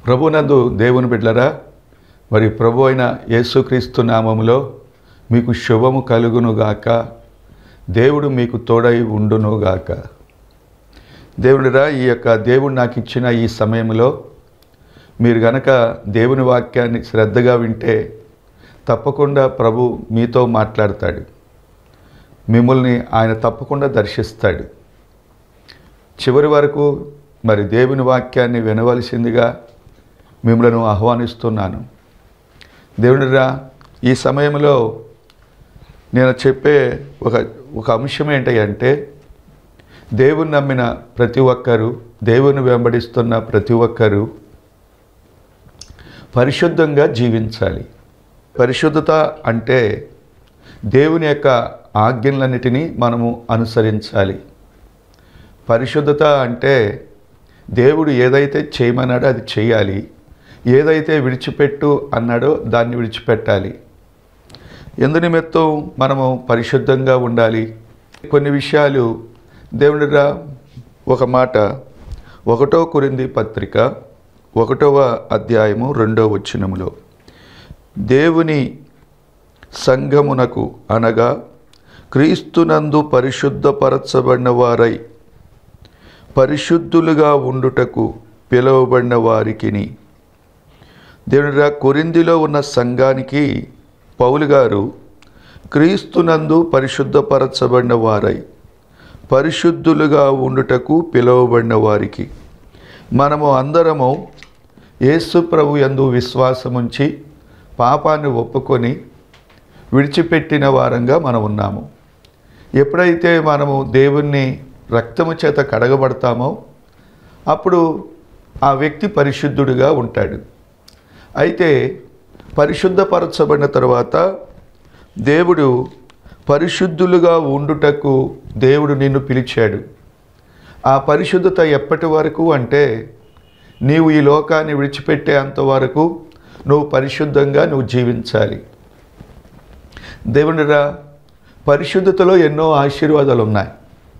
ప్రభునందు దేవుని బిడ్డలరా మరి ప్రభు అయిన యేసుక్రీస్తు నామములో మీకు శుభము కలుగునుగాక దేవుడు మీకు తోడై ఉండునుగాక దేవుడిరా ఈ యొక్క దేవుడు నాకు ఇచ్చిన ఈ సమయంలో మీరు గనక దేవుని వాక్యాన్ని శ్రద్ధగా వింటే తప్పకుండా ప్రభు మీతో మాట్లాడతాడు మిమ్మల్ని ఆయన తప్పకుండా దర్శిస్తాడు చివరి వరకు మరి దేవుని వాక్యాన్ని వినవలసిందిగా మిమ్మల్ని ఆహ్వానిస్తున్నాను దేవునిరా ఈ సమయంలో నేను చెప్పే ఒక ఒక అంశం ఏంటంటే దేవుని నమ్మిన ప్రతి ఒక్కరూ దేవుని వెంబడిస్తున్న ప్రతి ఒక్కరూ పరిశుద్ధంగా జీవించాలి పరిశుద్ధత అంటే దేవుని యొక్క ఆజ్ఞలన్నిటినీ మనము అనుసరించాలి పరిశుద్ధత అంటే దేవుడు ఏదైతే చేయమన్నాడో అది చేయాలి ఏదైతే విడిచిపెట్టు అన్నాడో దాన్ని విడిచిపెట్టాలి ఎందు నిమిత్తం మనము పరిశుద్ధంగా ఉండాలి కొన్ని విషయాలు దేవుడిరా ఒక మాట ఒకటో కురింది పత్రిక ఒకటవ అధ్యాయము రెండవ వచనములో దేవుని సంఘమునకు అనగా క్రీస్తునందు పరిశుద్ధపరచబడిన వారై పరిశుద్ధులుగా ఉండుటకు పిలువబడిన వారికిని దేవునిరా కొరిందిలో ఉన్న సంఘానికి పౌలు గారు క్రీస్తునందు పరిశుద్ధపరచబడిన వారై పరిశుద్ధులుగా ఉండుటకు పిలువబడిన వారికి మనము అందరము యేసు ప్రభు యందు విశ్వాసముంచి పాపాన్ని ఒప్పుకొని విడిచిపెట్టిన వారంగా మనం ఉన్నాము ఎప్పుడైతే మనము దేవుణ్ణి రక్తము చేత కడగబడతామో అప్పుడు ఆ వ్యక్తి పరిశుద్ధుడిగా ఉంటాడు అయితే పరిశుద్ధపరచబడిన తర్వాత దేవుడు పరిశుద్ధులుగా ఉండుటకు దేవుడు నిన్ను పిలిచాడు ఆ పరిశుద్ధత ఎప్పటి వరకు అంటే నీవు ఈ లోకాన్ని విడిచిపెట్టే అంతవరకు నువ్వు పరిశుద్ధంగా నువ్వు జీవించాలి దేవునిరా పరిశుద్ధతలో ఎన్నో ఆశీర్వాదాలు ఉన్నాయి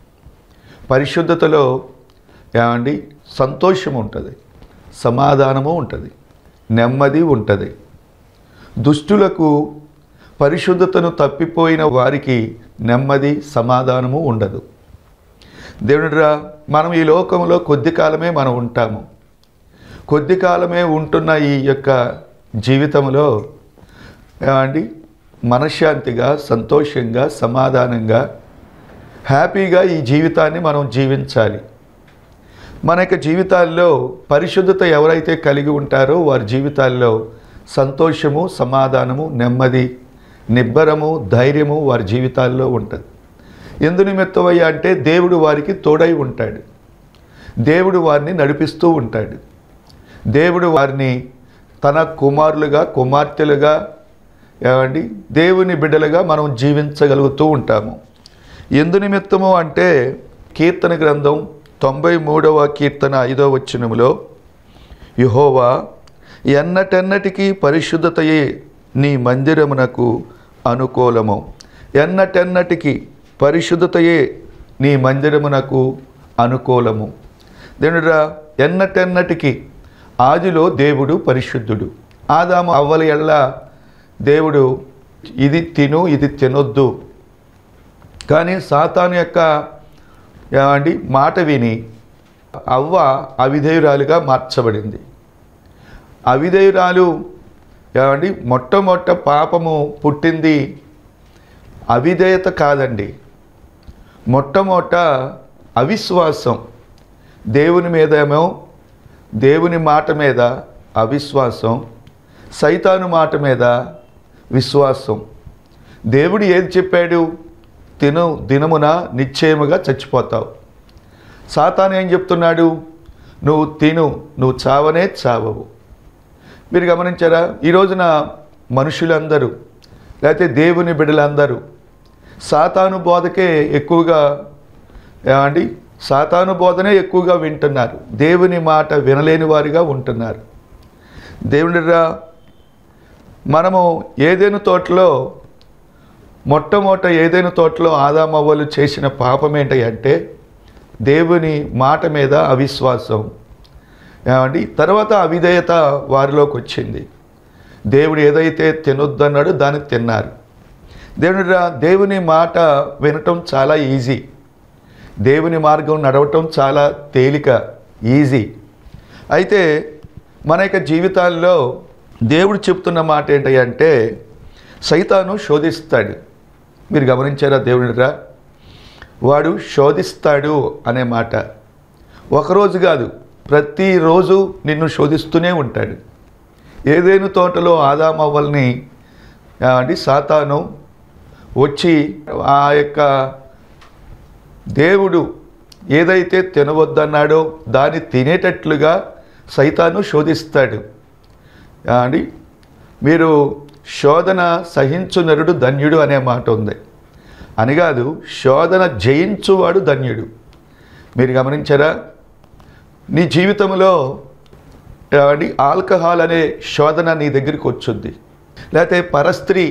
పరిశుద్ధతలో ఏమండి సంతోషం ఉంటుంది సమాధానము ఉంటుంది నెమ్మది ఉంటుంది దుష్టులకు పరిశుద్ధతను తప్పిపోయిన వారికి నెమ్మది సమాధానము ఉండదు దేవునిరా మనం ఈ లోకంలో కొద్ది కాలమే మనం ఉంటాము కొద్ది కాలమే ఉంటున్న ఈ యొక్క జీవితంలో ఏమండి మనశ్శాంతిగా సంతోషంగా సమాధానంగా హ్యాపీగా ఈ జీవితాన్ని మనం జీవించాలి మన యొక్క జీవితాల్లో పరిశుద్ధత ఎవరైతే కలిగి ఉంటారో వారి జీవితాల్లో సంతోషము సమాధానము నెమ్మది నిబ్బరము ధైర్యము వారి జీవితాల్లో ఉంటుంది ఎందు నిమిత్తమయ్యా అంటే దేవుడు వారికి తోడై ఉంటాడు దేవుడు వారిని నడిపిస్తూ ఉంటాడు దేవుడు వారిని తన కుమారులుగా కుమార్తెలుగా ఏమండి దేవుని బిడ్డలుగా మనం జీవించగలుగుతూ ఉంటాము ఎందు నిమిత్తము అంటే కీర్తన గ్రంథం తొంభై మూడవ కీర్తన ఐదవ వచనములో యహోవా ఎన్నటెన్నటికీ పరిశుద్ధతయే నీ మందిరమునకు అనుకూలము ఎన్నటెన్నటికి పరిశుద్ధతయే నీ మందిరమునకు అనుకూలము దేవుడురా ఎన్నటెన్నటికి ఆదిలో దేవుడు పరిశుద్ధుడు ఆదాము అవ్వల ఎళ్ళ దేవుడు ఇది తిను ఇది తినొద్దు కానీ సాతాను యొక్క ఏమండి మాట విని అవ్వ అవిధేయురాలుగా మార్చబడింది అవిధేయురాలు ఏమండి మొట్టమొట్ట పాపము పుట్టింది అవిధేయత కాదండి మొట్టమొదట అవిశ్వాసం దేవుని మీదేమో దేవుని మాట మీద అవిశ్వాసం సైతాను మాట మీద విశ్వాసం దేవుడు ఏది చెప్పాడు తిను దినమున నిశ్చయముగా చచ్చిపోతావు సాతాను ఏం చెప్తున్నాడు నువ్వు తిను నువ్వు చావనే చావవు మీరు గమనించారా ఈ రోజున మనుషులందరూ లేకపోతే దేవుని బిడ్డలందరూ సాతాను బోధకే ఎక్కువగా ఏమండి సాతాను బోధనే ఎక్కువగా వింటున్నారు దేవుని మాట వినలేని వారిగా ఉంటున్నారు దేవునిరా మనము ఏదైనా తోటలో మొట్టమొదట ఏదైనా తోటలో ఆదామవ్వలు చేసిన పాపం ఏంటి అంటే దేవుని మాట మీద అవిశ్వాసం ఏమండి తర్వాత అవిధేయత వారిలోకి వచ్చింది దేవుడు ఏదైతే తినొద్దన్నాడో దాన్ని తిన్నారు దేవుని రా- దేవుని మాట వినటం చాలా ఈజీ దేవుని మార్గం నడవటం చాలా తేలిక ఈజీ అయితే మన యొక్క జీవితాల్లో దేవుడు చెప్తున్న మాట ఏంటి అంటే సైతాను శోధిస్తాడు మీరు గమనించారా దేవునిరా వాడు శోధిస్తాడు అనే మాట ఒకరోజు కాదు ప్రతిరోజు నిన్ను శోధిస్తూనే ఉంటాడు ఏదేను తోటలో ఆదామవ్వల్ని అంటే సాతాను వచ్చి ఆ యొక్క దేవుడు ఏదైతే తినవద్దన్నాడో దాన్ని తినేటట్లుగా సైతాను శోధిస్తాడు అండి మీరు శోధన సహించు నరుడు ధన్యుడు అనే మాట ఉంది అని కాదు శోధన జయించువాడు ధన్యుడు మీరు గమనించారా నీ జీవితంలో ఏమండి ఆల్కహాల్ అనే శోధన నీ దగ్గరికి వచ్చుద్ది లేకపోతే పరస్త్రీ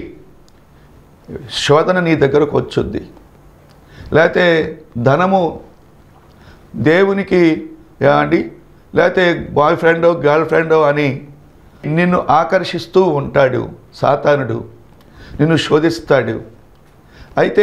శోధన నీ దగ్గరకు వచ్చుద్ది లేకపోతే ధనము దేవునికి ఏమండి లేకపోతే బాయ్ ఫ్రెండో గర్ల్ ఫ్రెండో అని నిన్ను ఆకర్షిస్తూ ఉంటాడు సాతానుడు నిన్ను శోధిస్తాడు అయితే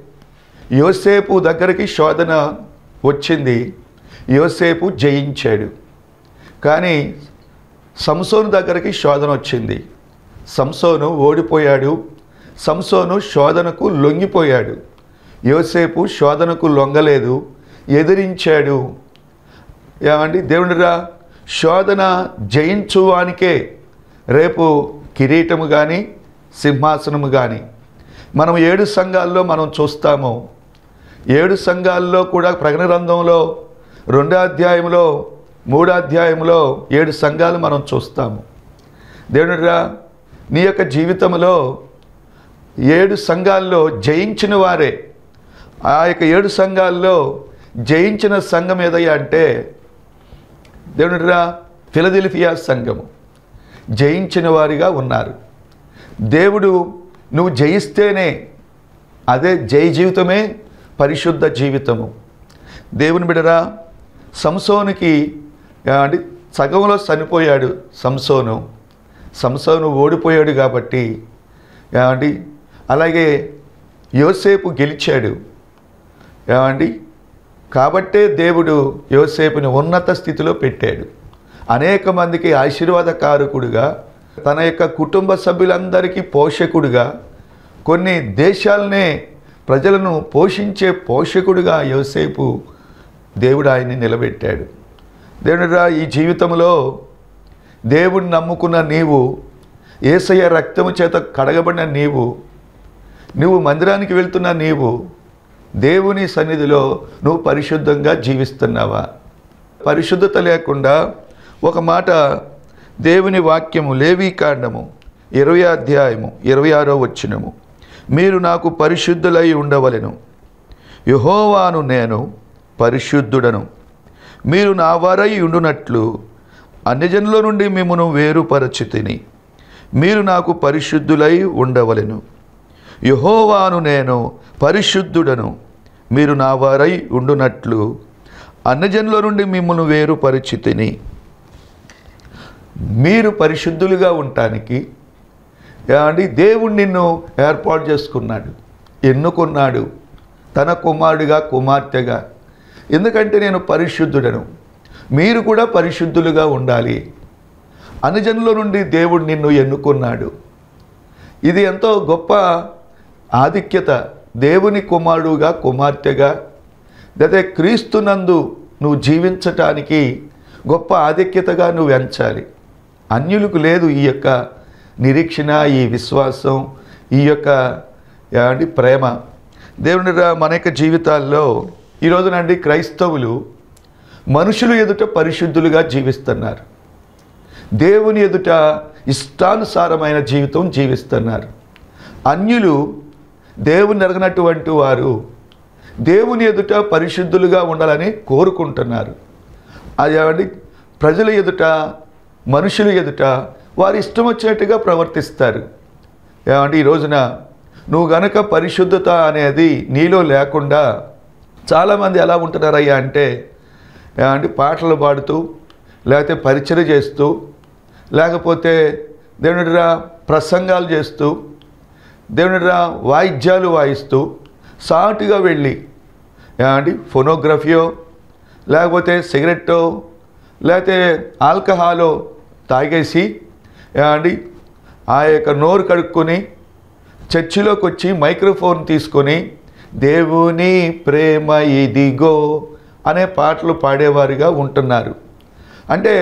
యోసేపు దగ్గరికి శోధన వచ్చింది యోసేపు జయించాడు కానీ సంసోను దగ్గరికి శోధన వచ్చింది సంసోను ఓడిపోయాడు సంసోను శోధనకు లొంగిపోయాడు యోసేపు శోధనకు లొంగలేదు ఎదిరించాడు ఏమండి దేవుడిరా శోధన జయించువానికే రేపు కిరీటము కానీ సింహాసనము కానీ మనం ఏడు సంఘాల్లో మనం చూస్తాము ఏడు సంఘాల్లో కూడా ప్రకటన గ్రంథంలో రెండో అధ్యాయంలో మూడో అధ్యాయంలో ఏడు సంఘాలు మనం చూస్తాము దేవుడిరా నీ యొక్క జీవితంలో ఏడు సంఘాల్లో జయించిన వారే ఆ యొక్క ఏడు సంఘాల్లో జయించిన సంఘం ఏదయ్యా అంటే దేవుడిరా ఫిలదెల్ఫియా సంఘము జయించిన వారిగా ఉన్నారు దేవుడు నువ్వు జయిస్తేనే అదే జయ జీవితమే పరిశుద్ధ జీవితము దేవుని బిడరా సంసోనికి అంటే సగంలో చనిపోయాడు సంసోను సంసోను ఓడిపోయాడు కాబట్టి ఏమండి అలాగే యోసేపు గెలిచాడు ఏమండి కాబట్టే దేవుడు యోసేపుని ఉన్నత స్థితిలో పెట్టాడు అనేక మందికి ఆశీర్వాదకారకుడుగా తన యొక్క కుటుంబ సభ్యులందరికీ పోషకుడుగా కొన్ని దేశాలనే ప్రజలను పోషించే పోషకుడుగా యోసేపు దేవుడు ఆయన్ని నిలబెట్టాడు దేవుడురా ఈ జీవితంలో దేవుడిని నమ్ముకున్న నీవు ఏసయ్య రక్తము చేత కడగబడిన నీవు నువ్వు మందిరానికి వెళ్తున్న నీవు దేవుని సన్నిధిలో నువ్వు పరిశుద్ధంగా జీవిస్తున్నావా పరిశుద్ధత లేకుండా ఒక మాట దేవుని వాక్యము లేవీకాండము ఇరవై అధ్యాయము ఇరవై ఆరో వచ్చినము మీరు నాకు పరిశుద్ధులై ఉండవలెను యహోవాను నేను పరిశుద్ధుడను మీరు నా వారై ఉండునట్లు అన్యజనుల నుండి మిమ్మను వేరుపరచితిని మీరు నాకు పరిశుద్ధులై ఉండవలెను యహోవాను నేను పరిశుద్ధుడను మీరు నా వారై ఉండునట్లు అన్నజనుల నుండి మిమ్మల్ని వేరుపరిచితిని మీరు పరిశుద్ధులుగా ఉండటానికి ఏమండి దేవుడు నిన్ను ఏర్పాటు చేసుకున్నాడు ఎన్నుకున్నాడు తన కుమారుడిగా కుమార్తెగా ఎందుకంటే నేను పరిశుద్ధుడను మీరు కూడా పరిశుద్ధులుగా ఉండాలి అనుజనుల నుండి దేవుడు నిన్ను ఎన్నుకున్నాడు ఇది ఎంతో గొప్ప ఆధిక్యత దేవుని కుమారుడుగా కుమార్తెగా లేదా క్రీస్తునందు నువ్వు జీవించటానికి గొప్ప ఆధిక్యతగా నువ్వు ఎంచాలి అన్యులకు లేదు ఈ యొక్క నిరీక్షణ ఈ విశ్వాసం ఈ యొక్క ఏమండి ప్రేమ దేవుని రా- మన యొక్క జీవితాల్లో ఈ రోజునండి క్రైస్తవులు మనుషులు ఎదుట పరిశుద్ధులుగా జీవిస్తున్నారు దేవుని ఎదుట ఇష్టానుసారమైన జీవితం జీవిస్తున్నారు అన్యులు దేవుని ఎరగనటువంటి వారు దేవుని ఎదుట పరిశుద్ధులుగా ఉండాలని కోరుకుంటున్నారు అది ఏమండి ప్రజల ఎదుట మనుషుల ఎదుట వారి ఇష్టం వచ్చినట్టుగా ప్రవర్తిస్తారు ఏమంటే ఈ రోజున నువ్వు గనక పరిశుద్ధత అనేది నీలో లేకుండా చాలామంది ఎలా ఉంటున్నారయ్యా అంటే ఏమంటే పాటలు పాడుతూ లేకపోతే పరిచయం చేస్తూ లేకపోతే దేవునిరా ప్రసంగాలు చేస్తూ దేవునిరా వాయిద్యాలు వాయిస్తూ సాటుగా వెళ్ళి ఏమండి ఫోనోగ్రఫీయో లేకపోతే సిగరెట్టో లేకపోతే ఆల్కహాలో తాగేసి ఏమండి ఆ యొక్క నోరు కడుక్కొని చర్చిలోకి వచ్చి మైక్రోఫోన్ తీసుకొని దేవుని ప్రేమ ఇదిగో అనే పాటలు పాడేవారుగా ఉంటున్నారు అంటే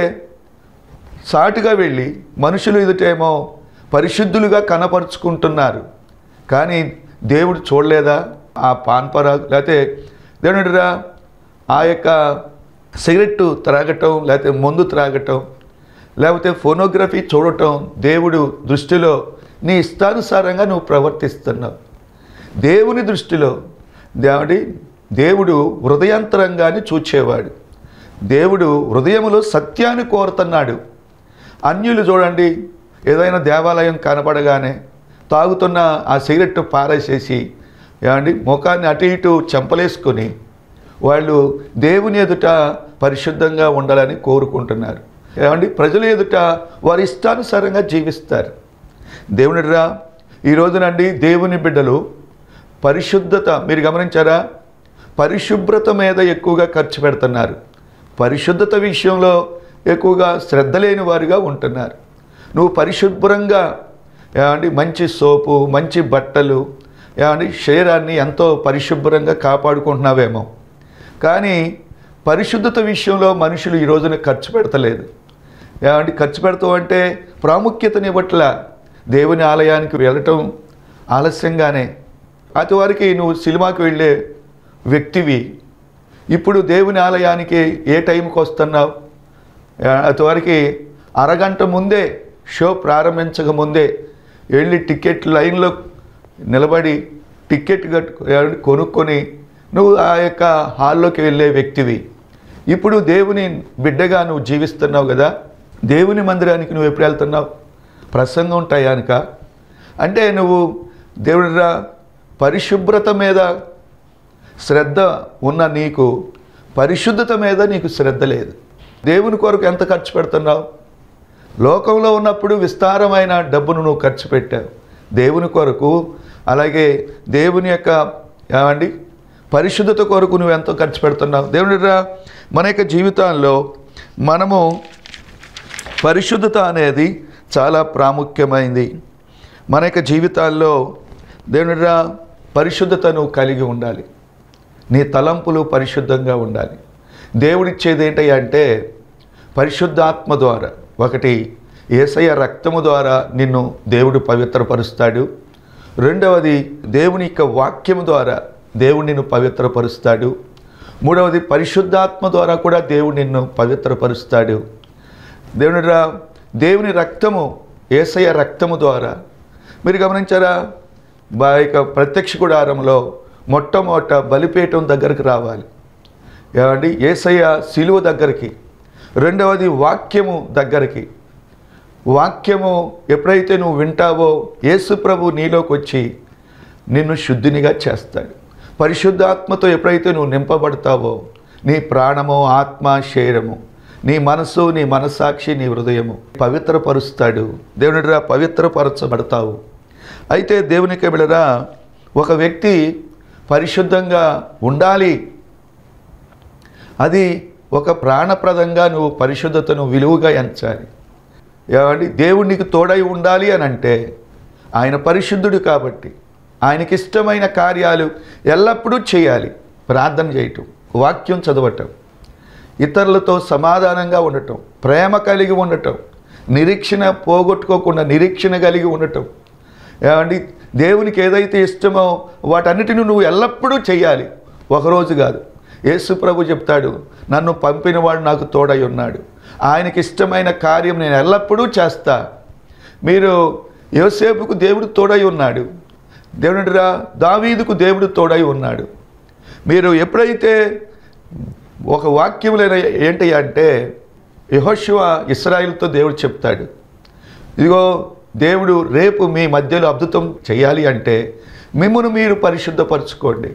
సాటుగా వెళ్ళి మనుషులు ఎదుటేమో పరిశుద్ధులుగా కనపరుచుకుంటున్నారు కానీ దేవుడు చూడలేదా ఆ పాన్పరా లేకపోతే దేవుడిరా ఆ యొక్క సిగరెట్టు త్రాగటం లేకపోతే మందు త్రాగటం లేకపోతే ఫోనోగ్రఫీ చూడటం దేవుడు దృష్టిలో నీ ఇష్టానుసారంగా నువ్వు ప్రవర్తిస్తున్నావు దేవుని దృష్టిలో దేవుడి దేవుడు హృదయాంతరంగాన్ని చూచేవాడు దేవుడు హృదయములో సత్యాన్ని కోరుతున్నాడు అన్యులు చూడండి ఏదైనా దేవాలయం కనపడగానే తాగుతున్న ఆ సిగరెట్ పారేసేసి ఏమండి ముఖాన్ని అటు ఇటు చెంపలేసుకొని వాళ్ళు దేవుని ఎదుట పరిశుద్ధంగా ఉండాలని కోరుకుంటున్నారు ఏమండి ప్రజల ఎదుట వారి ఇష్టానుసారంగా జీవిస్తారు దేవునిరా ఈ రోజునండి దేవుని బిడ్డలు పరిశుద్ధత మీరు గమనించారా పరిశుభ్రత మీద ఎక్కువగా ఖర్చు పెడుతున్నారు పరిశుద్ధత విషయంలో ఎక్కువగా శ్రద్ధ లేని వారుగా ఉంటున్నారు నువ్వు పరిశుభ్రంగా ఏమండి మంచి సోపు మంచి బట్టలు ఏమండి శరీరాన్ని ఎంతో పరిశుభ్రంగా కాపాడుకుంటున్నావేమో కానీ పరిశుద్ధత విషయంలో మనుషులు ఈ రోజున ఖర్చు పెడతలేదు ఏమండి ఖర్చు పెడతావు అంటే ప్రాముఖ్యతనివ్వట్ల దేవుని ఆలయానికి వెళ్ళటం ఆలస్యంగానే అటు వారికి నువ్వు సినిమాకి వెళ్ళే వ్యక్తివి ఇప్పుడు దేవుని ఆలయానికి ఏ టైంకి వస్తున్నావు అటు వారికి అరగంట ముందే షో ప్రారంభించక ముందే వెళ్ళి టికెట్ లైన్లో నిలబడి టికెట్ కట్టు కొనుక్కొని నువ్వు ఆ యొక్క హాల్లోకి వెళ్ళే వ్యక్తివి ఇప్పుడు దేవుని బిడ్డగా నువ్వు జీవిస్తున్నావు కదా దేవుని మందిరానికి నువ్వు ఎప్పుడు వెళ్తున్నావు ప్రసంగం టయానిక అంటే నువ్వు దేవుడిరా పరిశుభ్రత మీద శ్రద్ధ ఉన్న నీకు పరిశుద్ధత మీద నీకు శ్రద్ధ లేదు దేవుని కొరకు ఎంత ఖర్చు పెడుతున్నావు లోకంలో ఉన్నప్పుడు విస్తారమైన డబ్బును నువ్వు ఖర్చు పెట్టావు దేవుని కొరకు అలాగే దేవుని యొక్క ఏమండి పరిశుద్ధత కొరకు నువ్వు ఎంతో ఖర్చు పెడుతున్నావు దేవునిరా మన యొక్క జీవితాల్లో మనము పరిశుద్ధత అనేది చాలా ప్రాముఖ్యమైంది మన యొక్క జీవితాల్లో దేవునిరా పరిశుద్ధతను కలిగి ఉండాలి నీ తలంపులు పరిశుద్ధంగా ఉండాలి దేవుడిచ్చేది ఏంటి అంటే పరిశుద్ధాత్మ ద్వారా ఒకటి ఏసయ్య రక్తము ద్వారా నిన్ను దేవుడు పవిత్రపరుస్తాడు రెండవది దేవుని యొక్క వాక్యము ద్వారా దేవుడు నిన్ను పవిత్రపరుస్తాడు మూడవది పరిశుద్ధాత్మ ద్వారా కూడా దేవుడు నిన్ను పవిత్రపరుస్తాడు దేవునిరా దేవుని రక్తము ఏసయ్య రక్తము ద్వారా మీరు గమనించారా మా యొక్క ప్రత్యక్ష గుడారంలో మొట్టమొదట బలిపీఠం దగ్గరికి రావాలి ఏమండి ఏసయ్య శిలువ దగ్గరికి రెండవది వాక్యము దగ్గరికి వాక్యము ఎప్పుడైతే నువ్వు వింటావో యేసు ప్రభు నీలోకి వచ్చి నిన్ను శుద్ధినిగా చేస్తాడు పరిశుద్ధాత్మతో ఎప్పుడైతే నువ్వు నింపబడతావో నీ ప్రాణము ఆత్మ శరీరము నీ మనసు నీ మనసాక్షి నీ హృదయము పవిత్రపరుస్తాడు దేవునిరా పవిత్రపరచబడతావు అయితే దేవునికి బిడరా ఒక వ్యక్తి పరిశుద్ధంగా ఉండాలి అది ఒక ప్రాణప్రదంగా నువ్వు పరిశుద్ధతను విలువగా ఎంచాలి ఏమండి దేవుడు నీకు తోడై ఉండాలి అని అంటే ఆయన పరిశుద్ధుడు కాబట్టి ఆయనకి ఇష్టమైన కార్యాలు ఎల్లప్పుడూ చేయాలి ప్రార్థన చేయటం వాక్యం చదవటం ఇతరులతో సమాధానంగా ఉండటం ప్రేమ కలిగి ఉండటం నిరీక్షణ పోగొట్టుకోకుండా నిరీక్షణ కలిగి ఉండటం ఏమండి దేవునికి ఏదైతే ఇష్టమో వాటన్నిటిని నువ్వు ఎల్లప్పుడూ చేయాలి ఒకరోజు కాదు యేసు ప్రభు చెప్తాడు నన్ను పంపినవాడు నాకు తోడై ఉన్నాడు ఆయనకి ఇష్టమైన కార్యం నేను ఎల్లప్పుడూ చేస్తా మీరు యోసేపుకు దేవుడు తోడై ఉన్నాడు దేవుడిరా దావీదుకు దేవుడు తోడై ఉన్నాడు మీరు ఎప్పుడైతే ఒక వాక్యములైన ఏంటి అంటే యహోశివ ఇస్రాయిల్తో దేవుడు చెప్తాడు ఇదిగో దేవుడు రేపు మీ మధ్యలో అద్భుతం చేయాలి అంటే మిమ్మల్ని మీరు పరిశుద్ధపరచుకోండి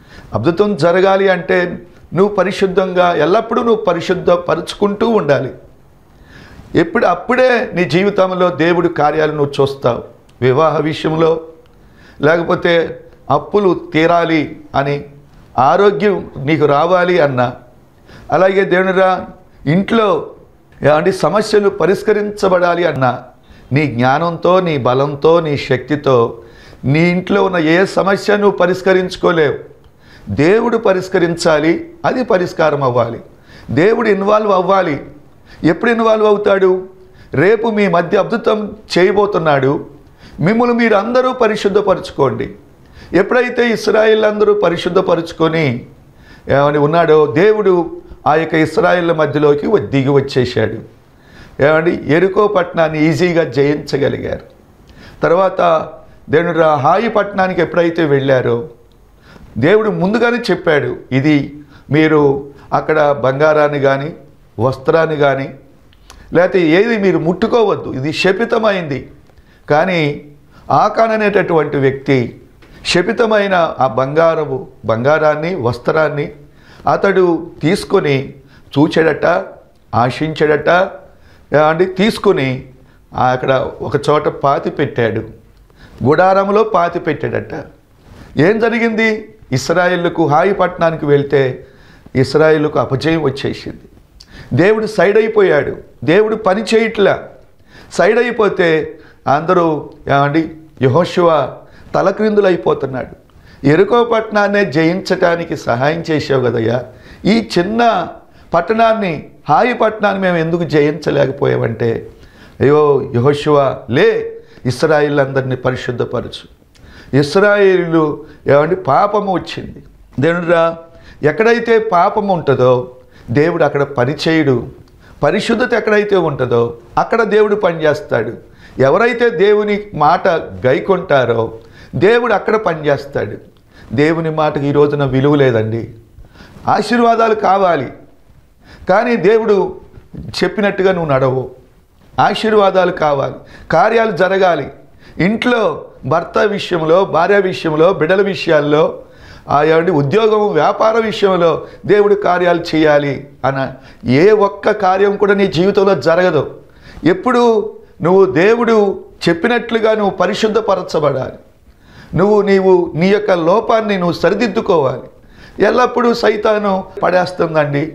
అద్భుతం జరగాలి అంటే నువ్వు పరిశుద్ధంగా ఎల్లప్పుడూ నువ్వు పరిశుద్ధపరుచుకుంటూ ఉండాలి ఎప్పుడు అప్పుడే నీ జీవితంలో దేవుడి కార్యాలు నువ్వు చూస్తావు వివాహ విషయంలో లేకపోతే అప్పులు తీరాలి అని ఆరోగ్యం నీకు రావాలి అన్నా అలాగే దేవునిరా ఇంట్లో ఏమంటే సమస్యలు పరిష్కరించబడాలి అన్నా నీ జ్ఞానంతో నీ బలంతో నీ శక్తితో నీ ఇంట్లో ఉన్న ఏ సమస్య నువ్వు పరిష్కరించుకోలేవు దేవుడు పరిష్కరించాలి అది పరిష్కారం అవ్వాలి దేవుడు ఇన్వాల్వ్ అవ్వాలి ఎప్పుడు ఇన్వాల్వ్ అవుతాడు రేపు మీ మధ్య అద్భుతం చేయబోతున్నాడు మిమ్మల్ని మీరు అందరూ పరిశుద్ధపరచుకోండి ఎప్పుడైతే ఇస్రాయిల్ అందరూ పరిశుద్ధపరుచుకొని ఏమని ఉన్నాడో దేవుడు ఆ యొక్క ఇస్రాయిల్ మధ్యలోకి వ- దిగి వచ్చేసాడు ఏమండి ఎరుకో పట్టణాన్ని ఈజీగా జయించగలిగారు తర్వాత దేవుడు రా- హాయి పట్టణానికి ఎప్పుడైతే వెళ్ళారో దేవుడు ముందుగానే చెప్పాడు ఇది మీరు అక్కడ బంగారాన్ని కానీ వస్త్రాన్ని కానీ లేకపోతే ఏది మీరు ముట్టుకోవద్దు ఇది శపితమైంది కానీ ఆకాన్ అనేటటువంటి వ్యక్తి శపితమైన ఆ బంగారము బంగారాన్ని వస్త్రాన్ని అతడు తీసుకొని చూచాడట ఆశించాడట అండి తీసుకొని ఆ అక్కడ ఒక చోట పాతి పెట్టాడు గుడారంలో పాతి పెట్టాడట ఏం జరిగింది ఇస్రాయిల్కు హాయి పట్టణానికి వెళ్తే ఇస్రాయిల్కు అపజయం వచ్చేసింది దేవుడు సైడ్ అయిపోయాడు దేవుడు పని చేయట్లా సైడ్ అయిపోతే అందరూ ఏమండి యహోశివ తలక్రిందులు అయిపోతున్నాడు ఎరుకో పట్టణాన్నే జయించటానికి సహాయం చేసావు కదయ్యా ఈ చిన్న పట్టణాన్ని హాయి పట్టణాన్ని మేము ఎందుకు జయించలేకపోయామంటే అయ్యో యహోశివ లే ఇస్రాయిల్ అందరినీ పరిశుద్ధపరచు ఇస్రాయేలు ఏమండి పాపము వచ్చింది దేవుడురా ఎక్కడైతే పాపం ఉంటుందో దేవుడు అక్కడ పరిచయుడు పరిశుద్ధత ఎక్కడైతే ఉంటుందో అక్కడ దేవుడు పనిచేస్తాడు ఎవరైతే దేవుని మాట గైకొంటారో దేవుడు అక్కడ పనిచేస్తాడు దేవుని మాటకు ఈ రోజున విలువ లేదండి ఆశీర్వాదాలు కావాలి కానీ దేవుడు చెప్పినట్టుగా నువ్వు నడవు ఆశీర్వాదాలు కావాలి కార్యాలు జరగాలి ఇంట్లో భర్త విషయంలో భార్య విషయంలో బిడ్డల విషయాల్లో ఆ ఏమండి ఉద్యోగం వ్యాపార విషయంలో దేవుడు కార్యాలు చేయాలి అన్న ఏ ఒక్క కార్యం కూడా నీ జీవితంలో జరగదు ఎప్పుడు నువ్వు దేవుడు చెప్పినట్లుగా నువ్వు పరిశుద్ధపరచబడాలి నువ్వు నీవు నీ యొక్క లోపాన్ని నువ్వు సరిదిద్దుకోవాలి ఎల్లప్పుడూ సైతాను పడేస్తుందండి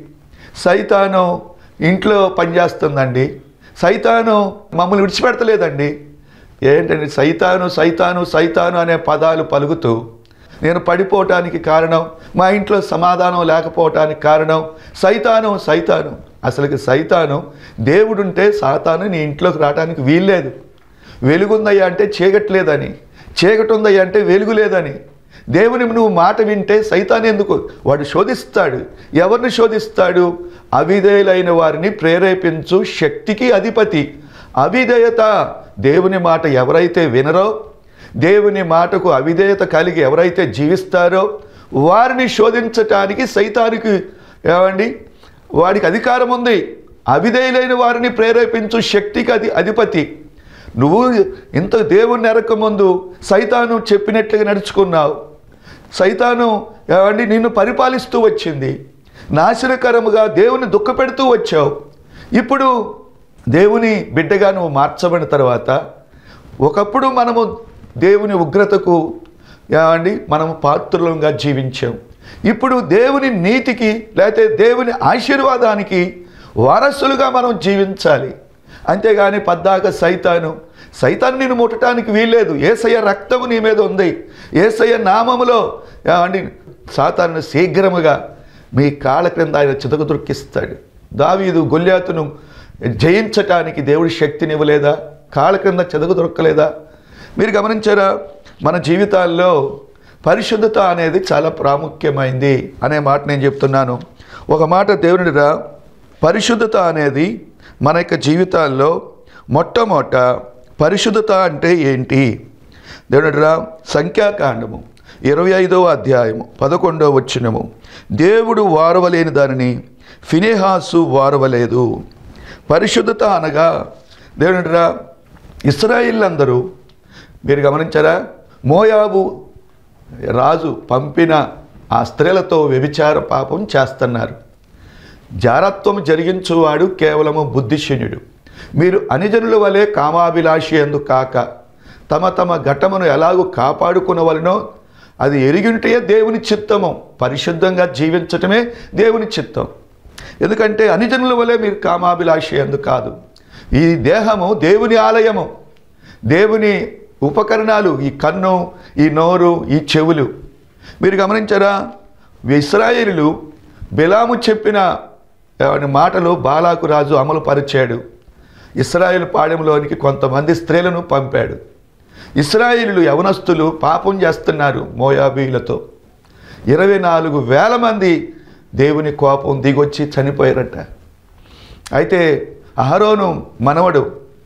సైతాను ఇంట్లో పనిచేస్తుందండి సైతాను మమ్మల్ని విడిచిపెడతలేదండి ఏంటండి సైతాను సైతాను సైతాను అనే పదాలు పలుకుతూ నేను పడిపోవటానికి కారణం మా ఇంట్లో సమాధానం లేకపోవటానికి కారణం సైతాను సైతాను అసలుకి సైతాను దేవుడుంటే సాతాను నీ ఇంట్లోకి రావడానికి వీల్లేదు వెలుగుందయ్యా అంటే చీకట్లేదని చీకటి ఉందయ్యా అంటే వెలుగు లేదని దేవుని నువ్వు మాట వింటే సైతాన్ ఎందుకు వాడు శోధిస్తాడు ఎవరిని శోధిస్తాడు అవిధేయులైన వారిని ప్రేరేపించు శక్తికి అధిపతి అవిధేయత దేవుని మాట ఎవరైతే వినరో దేవుని మాటకు అవిధేయత కలిగి ఎవరైతే జీవిస్తారో వారిని శోధించటానికి సైతానికి ఏమండి వాడికి అధికారం ఉంది అవిధేయులైన వారిని ప్రేరేపించు శక్తికి అది అధిపతి నువ్వు ఇంత దేవుని ఎరక ముందు సైతాను చెప్పినట్లుగా నడుచుకున్నావు సైతాను ఏమండి నిన్ను పరిపాలిస్తూ వచ్చింది నాశనకరముగా దేవుని దుఃఖపెడుతూ వచ్చావు ఇప్పుడు దేవుని బిడ్డగా నువ్వు మార్చబడిన తర్వాత ఒకప్పుడు మనము దేవుని ఉగ్రతకు ఏమండి మనము పాత్రులంగా జీవించాం ఇప్పుడు దేవుని నీతికి లేకపోతే దేవుని ఆశీర్వాదానికి వారసులుగా మనం జీవించాలి అంతేగాని పద్దాక సైతాను సైతాన్ని నేను ముట్టడానికి వీల్లేదు ఏసయ్య రక్తము నీ మీద ఉంది ఏసయ్య నామములో ఏమండి సాతాను శీఘ్రముగా మీ కాళ్ళ క్రింద ఆయన చితకు దొరికిస్తాడు దావీదు గొల్యాతును జయించటానికి దేవుడి శక్తిని ఇవ్వలేదా కాళ్ళ క్రింద చెదకు దొరకలేదా మీరు గమనించారా మన జీవితాల్లో పరిశుద్ధత అనేది చాలా ప్రాముఖ్యమైంది అనే మాట నేను చెప్తున్నాను ఒక మాట దేవునిరా పరిశుద్ధత అనేది మన యొక్క జీవితాల్లో మొట్టమొదట పరిశుద్ధత అంటే ఏంటి దేవునిరా సంఖ్యాకాండము ఇరవై ఐదవ అధ్యాయము పదకొండవ వచ్చినము దేవుడు వారవలేని దానిని ఫినేహాసు వారవలేదు పరిశుద్ధత అనగా దేవునిరా ఇస్రాయిల్ అందరూ మీరు గమనించారా మోయాబు రాజు పంపిన ఆ స్త్రీలతో వ్యభిచార పాపం చేస్తున్నారు జారత్వం జరిగించువాడు కేవలము బుద్ధిశూన్యుడు మీరు అనిజనుల వలె కామాభిలాషి ఎందు కాక తమ తమ ఘటమును ఎలాగూ కాపాడుకునవలనో అది ఎరిగింటే దేవుని చిత్తము పరిశుద్ధంగా జీవించటమే దేవుని చిత్తం ఎందుకంటే అనిజనుల వలె మీరు కామాభిలాషి ఎందు కాదు ఈ దేహము దేవుని ఆలయము దేవుని ఉపకరణాలు ఈ కన్ను ఈ నోరు ఈ చెవులు మీరు గమనించారా ఇస్రాయేలులు బిలాము చెప్పిన ఏమని మాటలు బాలాకు రాజు అమలు పరిచాడు ఇస్రాయేల్ పాడెంలోనికి కొంతమంది స్త్రీలను పంపాడు ఇస్రాయేలులు యవనస్తులు పాపం చేస్తున్నారు మోయాబీలతో ఇరవై నాలుగు వేల మంది దేవుని కోపం దిగొచ్చి చనిపోయారట అయితే అహరోను మనవడు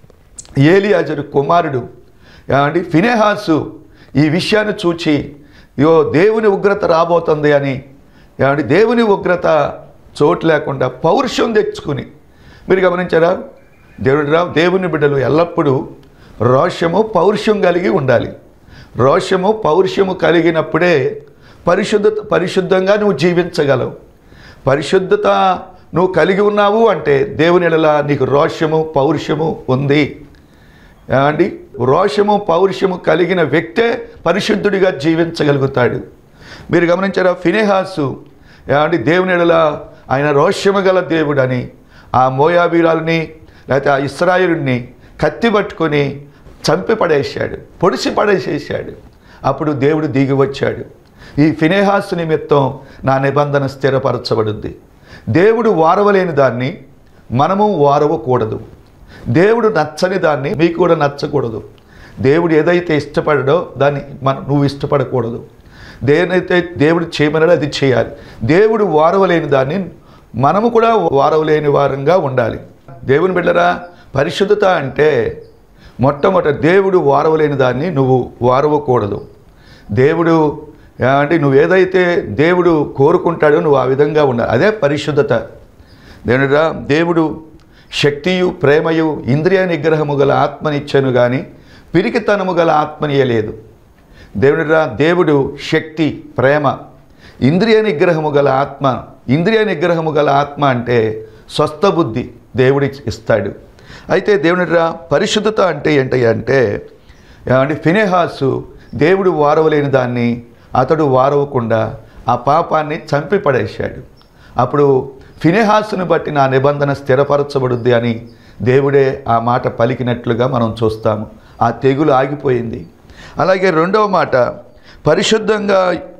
ఏలియాజరు కుమారుడు ఏమండి ఫినేహాసు ఈ విషయాన్ని చూచి యో దేవుని ఉగ్రత రాబోతుంది అని ఏమండి దేవుని ఉగ్రత చోటు లేకుండా పౌరుషం తెచ్చుకుని మీరు గమనించారా దేవుడు రా దేవుని బిడ్డలు ఎల్లప్పుడూ రోషము పౌరుషం కలిగి ఉండాలి రోషము పౌరుషము కలిగినప్పుడే పరిశుద్ధత పరిశుద్ధంగా నువ్వు జీవించగలవు పరిశుద్ధత నువ్వు కలిగి ఉన్నావు అంటే దేవుని ఎడల నీకు రోషము పౌరుషము ఉంది ఏమండి రోషము పౌరుషము కలిగిన వ్యక్తే పరిశుద్ధుడిగా జీవించగలుగుతాడు మీరు గమనించారా ఫినేహాసు ఏమండి దేవుని ఎడల ఆయన రోషము గల దేవుడని ఆ మోయాబీరాలని లేకపోతే ఆ ఇస్రాయిలుని కత్తి పట్టుకొని చంపి పడేశాడు పొడిసి పడేసేసాడు అప్పుడు దేవుడు దిగి వచ్చాడు ఈ ఫినేహాసు నిమిత్తం నా నిబంధన స్థిరపరచబడుద్ది దేవుడు వారవలేని దాన్ని మనము వారవకూడదు దేవుడు నచ్చని దాన్ని మీకు కూడా నచ్చకూడదు దేవుడు ఏదైతే ఇష్టపడడో దాన్ని మన నువ్వు ఇష్టపడకూడదు దేనైతే దేవుడు చేయమన్నాడో అది చేయాలి దేవుడు వారవలేని దాన్ని మనము కూడా వారవలేని వారంగా ఉండాలి దేవుని బిడ్డరా పరిశుద్ధత అంటే మొట్టమొదట దేవుడు వారవలేని దాన్ని నువ్వు వారవకూడదు దేవుడు అంటే నువ్వు ఏదైతే దేవుడు కోరుకుంటాడో నువ్వు ఆ విధంగా ఉండాలి అదే పరిశుద్ధత దేవుడురా దేవుడు శక్తియు ప్రేమయు ఇంద్రియ నిగ్రహము గల ఆత్మనిచ్చను కానీ పిరికితనము గల ఆత్మనియలేదు దేవుడిరా దేవుడు శక్తి ప్రేమ ఇంద్రియ నిగ్రహము గల ఆత్మ ఇంద్రియ నిగ్రహము గల ఆత్మ అంటే స్వస్థ బుద్ధి దేవుడి ఇస్తాడు అయితే దేవుడిరా పరిశుద్ధత అంటే ఏంటి అంటే ఏమంటే ఫినేహాసు దేవుడు వారవలేని దాన్ని అతడు వారవకుండా ఆ పాపాన్ని చంపి పడేశాడు అప్పుడు ఫినేహాసును బట్టి నా నిబంధన స్థిరపరచబడుద్ది అని దేవుడే ఆ మాట పలికినట్లుగా మనం చూస్తాము ఆ తెగులు ఆగిపోయింది అలాగే రెండవ మాట పరిశుద్ధంగా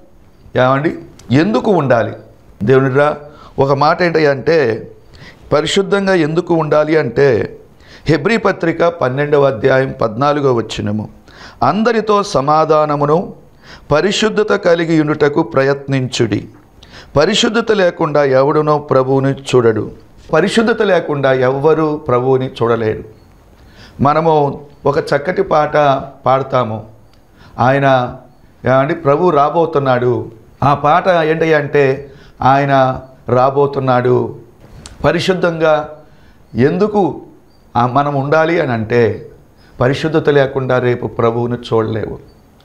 ఏమండి ఎందుకు ఉండాలి దేవునిరా ఒక మాట ఏంటంటే పరిశుద్ధంగా ఎందుకు ఉండాలి అంటే హెబ్రీ పత్రిక పన్నెండవ అధ్యాయం పద్నాలుగో వచ్చినము అందరితో సమాధానమును పరిశుద్ధత కలిగి ఉండుటకు ప్రయత్నించుడి పరిశుద్ధత లేకుండా ఎవడునో ప్రభువుని చూడడు పరిశుద్ధత లేకుండా ఎవ్వరూ ప్రభువుని చూడలేరు మనము ఒక చక్కటి పాట పాడతాము ఆయన ఏమండి ప్రభు రాబోతున్నాడు ఆ పాట ఏంటి అంటే ఆయన రాబోతున్నాడు పరిశుద్ధంగా ఎందుకు ఆ మనం ఉండాలి అని అంటే పరిశుద్ధత లేకుండా రేపు ప్రభువును చూడలేవు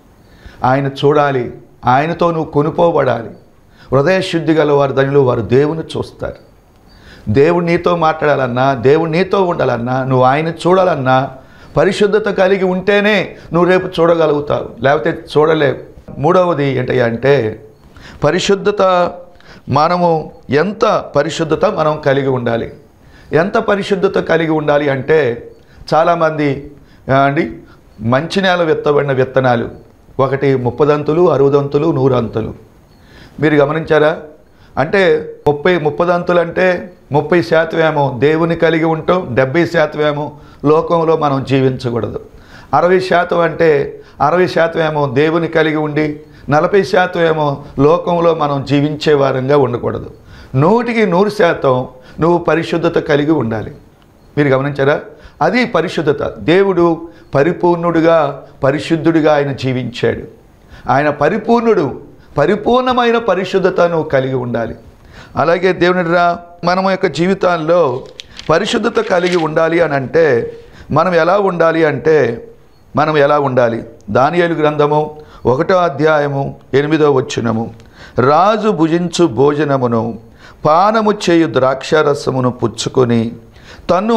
ఆయన చూడాలి ఆయనతో నువ్వు కొనుపోబడాలి హృదయ శుద్ధి గల వారు దానిలో వారు దేవుని చూస్తారు దేవుడు నీతో మాట్లాడాలన్నా దేవుడు నీతో ఉండాలన్నా నువ్వు ఆయన చూడాలన్నా పరిశుద్ధత కలిగి ఉంటేనే నువ్వు రేపు చూడగలుగుతావు లేకపోతే చూడలేవు మూడవది ఏంటి అంటే పరిశుద్ధత మనము ఎంత పరిశుద్ధత మనం కలిగి ఉండాలి ఎంత పరిశుద్ధత కలిగి ఉండాలి అంటే చాలామంది ఆ, అండి మంచి నేల విత్తబడిన విత్తనాలు ఒకటి ముప్పదంతులు అరువదంతులు నూరంతులు మీరు గమనించారా అంటే ముప్పై ముప్పదంతులు అంటే ముప్పై శాతం ఏమో దేవుని కలిగి ఉంటాం డెబ్బై శాతం ఏమో లోకంలో మనం జీవించకూడదు అరవై శాతం అంటే అరవై శాతం ఏమో దేవుని కలిగి ఉండి నలభై శాతం ఏమో లోకంలో మనం జీవించే వారంగా ఉండకూడదు నూటికి నూరు శాతం నువ్వు పరిశుద్ధత కలిగి ఉండాలి మీరు గమనించారా అది పరిశుద్ధత దేవుడు పరిపూర్ణుడుగా పరిశుద్ధుడిగా ఆయన జీవించాడు ఆయన పరిపూర్ణుడు పరిపూర్ణమైన పరిశుద్ధతను కలిగి ఉండాలి అలాగే దేవునిరా మనం యొక్క జీవితాల్లో పరిశుద్ధత కలిగి ఉండాలి అని అంటే మనం ఎలా ఉండాలి అంటే మనం ఎలా ఉండాలి దానియేలు గ్రంథము ఒకటో అధ్యాయము ఎనిమిదో వచ్చినము రాజు భుజించు భోజనమును పానము చేయు ద్రాక్షారసమును పుచ్చుకొని తన్ను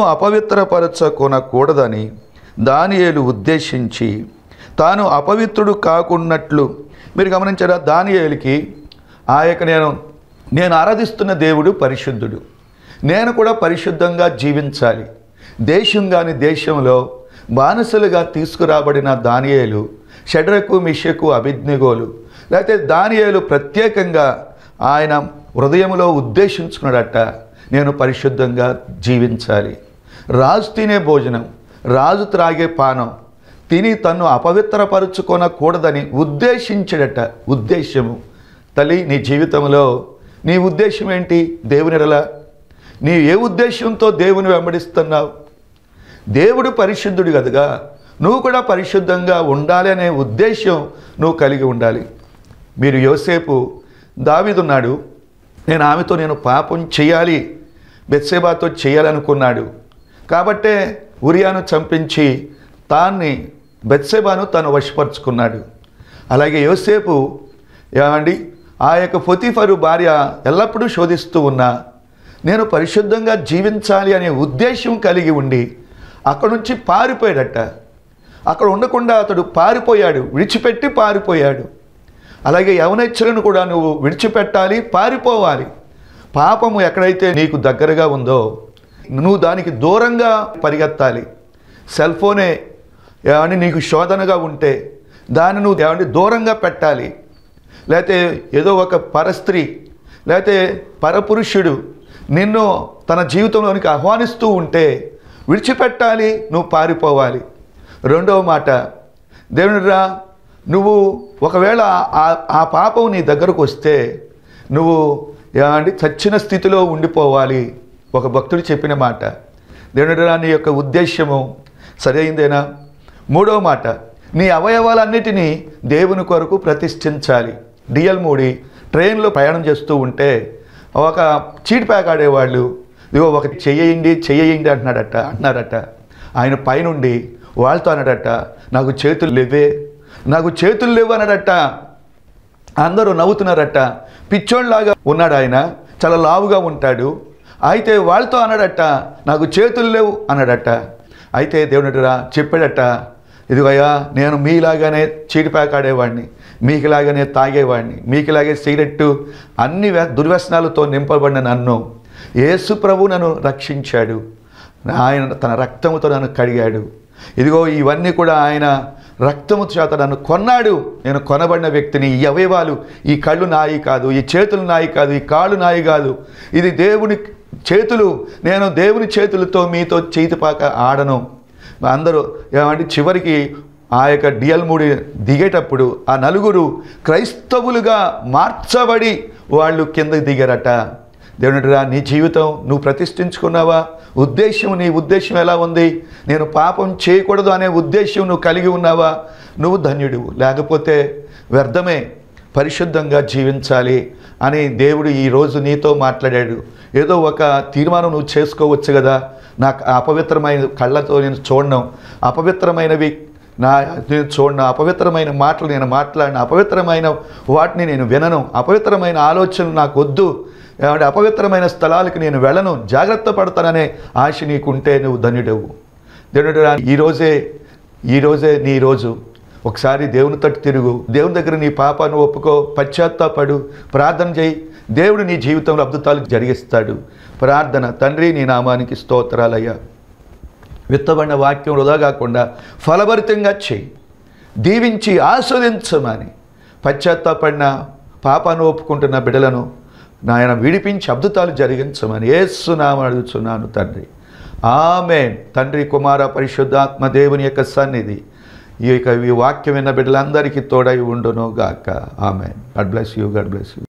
అపవిత్రపరచకొనకూడదని దానియేలు ఉద్దేశించి తాను అపవిత్రుడు కాకున్నట్లు మీరు గమనించారా దానియేలుకి ఆ యొక్క నేను నేను ఆరాధిస్తున్న దేవుడు పరిశుద్ధుడు నేను కూడా పరిశుద్ధంగా జీవించాలి దేశం కాని దేశంలో బానిసలుగా తీసుకురాబడిన దానియేలు షడ్రకు మిషకు అభిజ్ఞగోలు లేకపోతే దానియేలు ప్రత్యేకంగా ఆయన హృదయంలో ఉద్దేశించుకున్నాడట నేను పరిశుద్ధంగా జీవించాలి రాజు తినే భోజనం రాజు త్రాగే పానం తిని తన్ను అపవిత్రపరుచుకొనకూడదని ఉద్దేశించడట ఉద్దేశము తల్లి నీ జీవితంలో నీ ఉద్దేశం ఏంటి దేవునిరలా నీ ఏ ఉద్దేశంతో దేవుని వెంబడిస్తున్నావు దేవుడు పరిశుద్ధుడు కదగా నువ్వు కూడా పరిశుద్ధంగా ఉండాలి అనే ఉద్దేశం నువ్వు కలిగి ఉండాలి మీరు యోసేపు దావిదున్నాడు నేను ఆమెతో నేను పాపం చేయాలి బెత్సేబాతో చేయాలనుకున్నాడు కాబట్టే ఉరియాను చంపించి తాన్ని బెత్సేబాను తను వశపరుచుకున్నాడు అలాగే యోసేపు ఏమండి ఆ యొక్క పొతిఫరు భార్య ఎల్లప్పుడూ శోధిస్తూ ఉన్నా నేను పరిశుద్ధంగా జీవించాలి అనే ఉద్దేశం కలిగి ఉండి అక్కడ నుంచి పారిపోయాడట అక్కడ ఉండకుండా అతడు పారిపోయాడు విడిచిపెట్టి పారిపోయాడు అలాగే యవనెచ్చలను కూడా నువ్వు విడిచిపెట్టాలి పారిపోవాలి పాపము ఎక్కడైతే నీకు దగ్గరగా ఉందో నువ్వు దానికి దూరంగా పరిగెత్తాలి సెల్ ఫోనే ఏమని నీకు శోధనగా ఉంటే దాన్ని నువ్వు ఏమంటే దూరంగా పెట్టాలి లేకపోతే ఏదో ఒక పరస్త్రీ లేకపోతే పరపురుషుడు నిన్ను తన జీవితంలోనికి ఆహ్వానిస్తూ ఉంటే విడిచిపెట్టాలి నువ్వు పారిపోవాలి రెండవ మాట దేవునిరా నువ్వు ఒకవేళ ఆ ఆ పాపం నీ దగ్గరకు వస్తే నువ్వు ఏమండి చచ్చిన స్థితిలో ఉండిపోవాలి ఒక భక్తుడు చెప్పిన మాట దేవునిరా నీ యొక్క ఉద్దేశము సరైందేనా మూడవ మాట నీ అవయవాలన్నిటినీ దేవుని కొరకు ప్రతిష్ఠించాలి డిఎల్ మూడి ట్రైన్లో ప్రయాణం చేస్తూ ఉంటే ఒక చీట్ ప్యాక్ ఆడేవాళ్ళు ఇదిగో ఒక చెయ్యండి చెయ్యండి అంటున్నాడట అంటున్నారట ఆయన పైనుండి వాళ్ళతో అన్నాడట నాకు చేతులు లేవే నాకు చేతులు లేవు అన్నాడట అందరూ నవ్వుతున్నారట పిచ్చోళ్ళలాగా ఉన్నాడు ఆయన చాలా లావుగా ఉంటాడు అయితే వాళ్ళతో అన్నాడట నాకు చేతులు లేవు అన్నాడట అయితే దేవునిరా చెప్పాడట ఇదిగోయ్యా నేను మీలాగానే చీటిపాక ఆడేవాడిని మీకులాగానే తాగేవాడిని మీకులాగే సిగరెట్టు అన్ని వ్య- దుర్వ్యసనాలతో నింపబడిన నన్ను యేసు ప్రభు నన్ను రక్షించాడు ఆయన తన రక్తముతో నన్ను కడిగాడు ఇదిగో ఇవన్నీ కూడా ఆయన రక్తము చేత నన్ను కొన్నాడు నేను కొనబడిన వ్యక్తిని ఈ అవయవాలు ఈ కళ్ళు నాయి కాదు ఈ చేతులు నాయి కాదు ఈ కాళ్ళు నాయి కాదు ఇది దేవుని చేతులు నేను దేవుని చేతులతో మీతో చేతిపాక ఆడను అందరూ ఏమంటే చివరికి ఆ యొక్క డిఎల్ మూడి దిగేటప్పుడు ఆ నలుగురు క్రైస్తవులుగా మార్చబడి వాళ్ళు కిందకి దిగారట దేవునిరా నీ జీవితం నువ్వు ప్రతిష్ఠించుకున్నావా ఉద్దేశం నీ ఉద్దేశం ఎలా ఉంది నేను పాపం చేయకూడదు అనే ఉద్దేశం నువ్వు కలిగి ఉన్నావా నువ్వు ధన్యుడు లేకపోతే వ్యర్థమే పరిశుద్ధంగా జీవించాలి అని దేవుడు ఈరోజు నీతో మాట్లాడాడు ఏదో ఒక తీర్మానం నువ్వు చేసుకోవచ్చు కదా నాకు అపవిత్రమైన కళ్ళతో నేను చూడను అపవిత్రమైనవి నా నేను చూడను అపవిత్రమైన మాటలు నేను మాట్లాడిన అపవిత్రమైన వాటిని నేను వినను అపవిత్రమైన ఆలోచనలు నాకు వద్దు ఏమంటే అపవిత్రమైన స్థలాలకు నేను వెళ్ళను జాగ్రత్త పడతాననే ఆశ నీకుంటే నువ్వు ధన్యుడవు ధన్యుడు ఈరోజే ఈరోజే నీ రోజు ఒకసారి దేవుని తట్టు తిరుగు దేవుని దగ్గర నీ పాపాన్ని ఒప్పుకో పశ్చాత్తాపడు ప్రార్థన చేయి దేవుడు నీ జీవితంలో అద్భుతాలు జరిగిస్తాడు ప్రార్థన తండ్రి నీ నామానికి స్తోత్రాలయ్యా విత్తబడిన వాక్యం వృధా కాకుండా ఫలభరితంగా చేయి దీవించి ఆస్వాదించమని పశ్చాత్తాపడిన పాపాన్ని ఒప్పుకుంటున్న బిడ్డలను నాయన విడిపించి అద్భుతాలు జరిగించమని ఏసునామని అడుగుతున్నాను తండ్రి ఆమె తండ్రి కుమార పరిశుద్ధాత్మ దేవుని యొక్క సన్నిధి ఈ యొక్క ఈ వాక్యం విన్న బిడ్డలందరికీ తోడై ఉండును గాక ఆమె God bless you God bless you